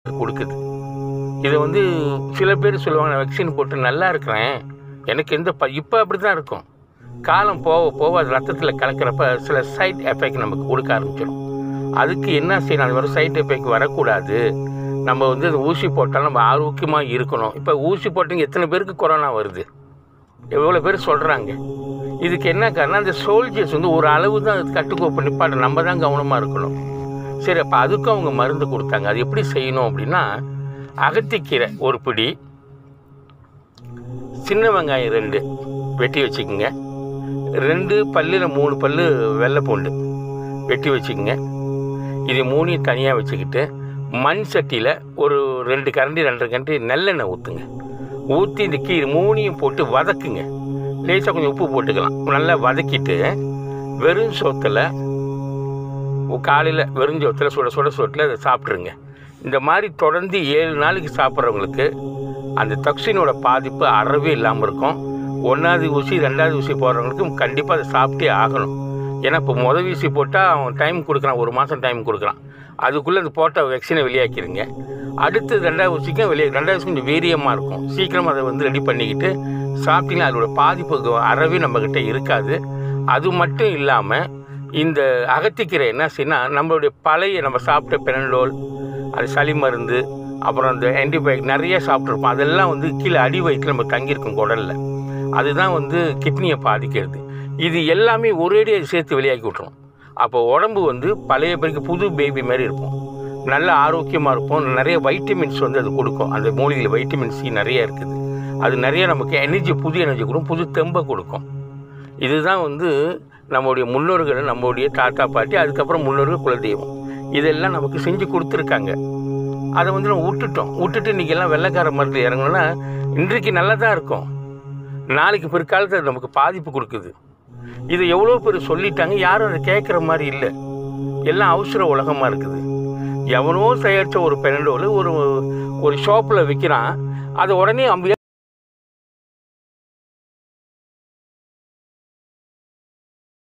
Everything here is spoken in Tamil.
கொடுக்குது இதை வந்து சில பேர் சொல்லுவாங்க நான் வேக்சின் போட்டு நல்லா இருக்கிறேன் எனக்கு எந்த ப இப்போ அப்படி தான் இருக்கும் காலம் போக போக அது ரத்தத்தில் கலக்கிறப்ப சில சைட் எஃபெக்ட் நமக்கு கொடுக்க ஆரம்பிச்சிடும் அதுக்கு என்ன செய்யணும் அது மாதிரி சைட் எஃபெக்ட் வரக்கூடாது நம்ம வந்து அந்த ஊசி போட்டாலும் நம்ம ஆரோக்கியமாக இருக்கணும் இப்போ ஊசி போட்டவங்க எத்தனை பேருக்கு கொரோனா வருது எவ்வளோ பேர் சொல்கிறாங்க இதுக்கு என்ன காரணம் அந்த சோல்ஜர்ஸ் வந்து ஒரு அளவு தான் அது கட்டுக்கோப்பு நிப்பாட்ட நம்ம தான் கவனமாக இருக்கணும் சரி அப்போ அதுக்கும் அவங்க மருந்து கொடுத்தாங்க அது எப்படி செய்யணும் அப்படின்னா அகத்திக்கீரை ஒரு பிடி சின்ன வெங்காயம் ரெண்டு வெட்டி வச்சுக்கோங்க ரெண்டு பல்லில் மூணு பல்லு வெள்ளை பூண்டு வெட்டி வச்சுக்கோங்க இது மூணையும் தனியாக வச்சுக்கிட்டு மண் சட்டியில் ஒரு ரெண்டு கரண்டி ரெண்டரை கரண்டி நல்லெண்ணெய் ஊற்றுங்க ஊற்றி இந்த கீரை மூணையும் போட்டு வதக்குங்க லேசாக கொஞ்சம் உப்பு போட்டுக்கலாம் நல்லா வதக்கிட்டு வெறும் சோத்தில் காலையில் வெறும் சோத்தில் சுட சுட சோத்தில் அதை சாப்பிட்ருங்க இந்த மாதிரி தொடர்ந்து ஏழு நாளைக்கு சாப்பிட்றவங்களுக்கு அந்த தக்சினோட பாதிப்பு அறவே இல்லாமல் இருக்கும் ஒன்றாவது ஊசி ரெண்டாவது ஊசி போடுறவங்களுக்கும் கண்டிப்பாக அதை சாப்பிட்டே ஆகணும் ஏன்னா இப்போ முத ஊசி போட்டால் அவன் டைம் கொடுக்குறான் ஒரு மாதம் டைம் கொடுக்குறான் அதுக்குள்ளே அந்த போட்ட வேக்சினை வெளியாக்கிடுங்க அடுத்து ரெண்டாவது ஊசிக்கும் வெளியே ரெண்டாவது ஊசி கொஞ்சம் வீரியமாக இருக்கும் சீக்கிரம் அதை வந்து ரெடி பண்ணிக்கிட்டு சாப்பிட்டீங்கன்னா அதோட பாதிப்பு அறவே நம்மக்கிட்ட இருக்காது அது மட்டும் இல்லாமல் இந்த அகத்திக்கீரை என்ன செய்யணும் நம்மளுடைய பழைய நம்ம சாப்பிட்ட பெனடோல் அது சளி மருந்து அப்புறம் அந்த ஆன்டிபயோட்டிக் நிறைய சாப்பிட்ருப்போம் அதெல்லாம் வந்து கீழே அடி வயிற்றில் நம்ம தங்கியிருக்கும் குடலில் அதுதான் வந்து கிட்னியை பாதிக்கிறது இது எல்லாமே ஒரேடியாக சேர்த்து வெளியாக்கி விட்ரும் அப்போ உடம்பு வந்து பழைய பிறகு புது பேபி மாதிரி இருக்கும் நல்ல ஆரோக்கியமாக இருப்போம் நிறைய வைட்டமின்ஸ் வந்து அது கொடுக்கும் அந்த மூலிகையில் வைட்டமின் சி நிறைய இருக்குது அது நிறைய நமக்கு எனர்ஜி புது எனர்ஜி கொடுக்கும் புது தெம்பை கொடுக்கும் இதுதான் வந்து நம்முடைய முன்னோர்கள் நம்முடைய தாத்தா பாட்டி அதுக்கப்புறம் முன்னோர்கள் குலதெய்வம் இதெல்லாம் நமக்கு செஞ்சு கொடுத்துருக்காங்க அதை வந்து நம்ம விட்டுட்டோம் விட்டுட்டு இன்றைக்கி எல்லாம் வெள்ளைக்கார மரத்தில் இறங்கணும்னா இன்றைக்கு நல்லா தான் இருக்கும் நாளைக்கு பிற்காலத்தில் அது நமக்கு பாதிப்பு கொடுக்குது இது எவ்வளோ பேர் சொல்லிட்டாங்க யாரும் அதை கேட்குற மாதிரி இல்லை எல்லாம் அவசர உலகமாக இருக்குது எவனோ தயாரித்த ஒரு பெனடோல் ஒரு ஒரு ஷாப்பில் விற்கிறான் அதை உடனே அம்பி